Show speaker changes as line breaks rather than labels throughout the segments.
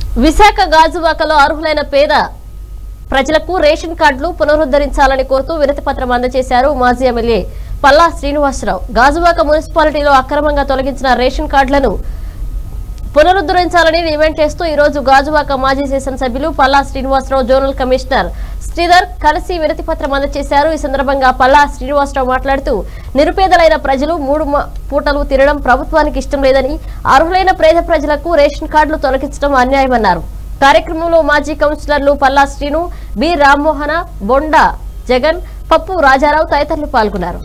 విశాఖ గాజువాకలో అర్హులైన పేద ప్రజలకు రేషన్ కార్డులు పునరుద్ధరించాలని కోరుతూ వినతి పత్రం అందజేశారు మాజీ ఎమ్మెల్యే పల్లా శ్రీనివాసరావు గాజువాక మున్సిపాలిటీలో అక్రమంగా తొలగించిన రేషన్ కార్డులను పునరుద్ధరించాలని డిమాండ్ చేస్తూ ఈ రోజు గాజువాక మాజీ శాసనసభ్యులు పల్లా శ్రీనివాసరావు జోనల్ కమిషనర్ శ్రీధర్ కలిసి వినతి పత్రం అందజేశారు ఈ సందర్భంగా పల్లా శ్రీనివాసరావు మాట్లాడుతూ నిరుపేదలైన ప్రజలు మూడు మ- పూటలు తినడం ప్రభుత్వానికి ఇష్టం లేదని అర్హులైన పేద ప్రజలకు రేషన్ కార్డులు తొలగించడం అన్యాయమన్నారు కార్యక్రమంలో మాజీ కౌన్సిలర్లు పల్లా శ్రీను బి రామ్మోహన బొండ జగన్ పప్పు రాజారావు తదితరులు పాల్గొన్నారు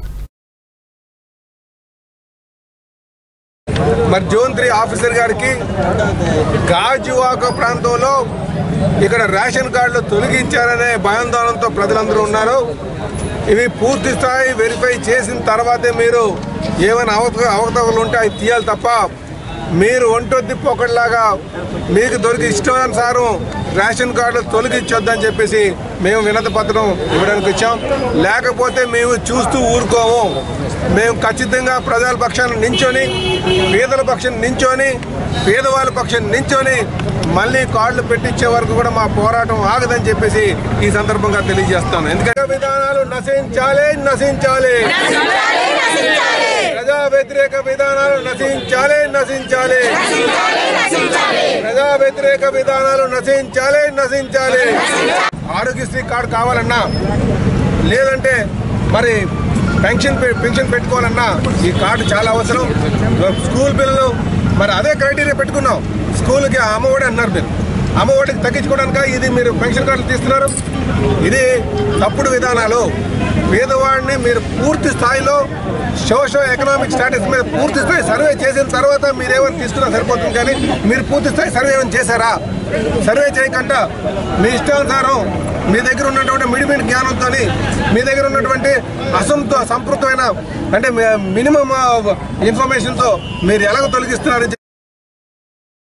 మరి జోన్ త్రీ ఆఫీసర్ గారికి గాజువాక ప్రాంతంలో ఇక్కడ రేషన్ కార్డులు తొలగించారనే భయాందోళనతో ప్రజలందరూ ఉన్నారు ఇవి పూర్తి స్థాయి వెరిఫై చేసిన తర్వాతే మీరు ఏమైనా అవత అవకతవకలు ఉంటే అవి తీయాలి తప్ప మీరు ఒంటొద్ది ఒకటిలాగా మీకు దొరికి ఇష్టానుసారం రేషన్ కార్డులు తొలగించొద్దని చెప్పేసి మేము వినతి పత్రం ఇవ్వడానికి వచ్చాం లేకపోతే మేము చూస్తూ ఊరుకోము మేము ఖచ్చితంగా ప్రజల పక్షాన్ని నించొని పేదల పక్షం నించొని పేదవాళ్ళ పక్షం నించొని మళ్ళీ కార్డులు పెట్టించే వరకు కూడా మా పోరాటం ఆగదని చెప్పేసి ఈ సందర్భంగా తెలియజేస్తాను ఎందుకంటే విధానాలు నశించాలి నశించాలి ప్రజా వ్యతిరేక విధానాలు నశించాలి నశించాలి ప్రజా వ్యతిరేక విధానాలు నశించాలి నశించాలి ఆరోగ్యశ్రీ కార్డు కావాలన్నా లేదంటే మరి పెన్షన్ పె- పెన్షన్ పెట్టుకోవాలన్నా ఈ కార్డు చాలా అవసరం స్కూల్ పిల్లలు మరి అదే క్రైటీరియా పెట్టుకున్నాం స్కూల్కి అమ్మఒడి అన్నారు మీరు అమ్మఒడికి తగ్గించుకోవడానిక ఇది మీరు పెన్షన్ కార్డులు తీస్తున్నారు ఇది తప్పుడు విధానాలు పేదవాడిని మీరు పూర్తి స్థాయిలో సోషో ఎకనామిక్ స్టాటస్ మీద పూర్తి స్థాయి సర్వే చేసిన తర్వాత మీరు ఏమైనా తీసుకున్నా సరిపోతుంది కానీ మీరు పూర్తి స్థాయి సర్వే ఏమైనా చేశారా సర్వే చేయకుండా మీ ఇష్టానుసారం మీ దగ్గర ఉన్నటువంటి మిడిమిడి జ్ఞానంతో మీ దగ్గర ఉన్నటువంటి అసంతో సంపృతమైన అంటే మినిమం ఇన్ఫర్మేషన్తో మీరు ఎలాగ తొలగిస్తున్నారని చెప్పి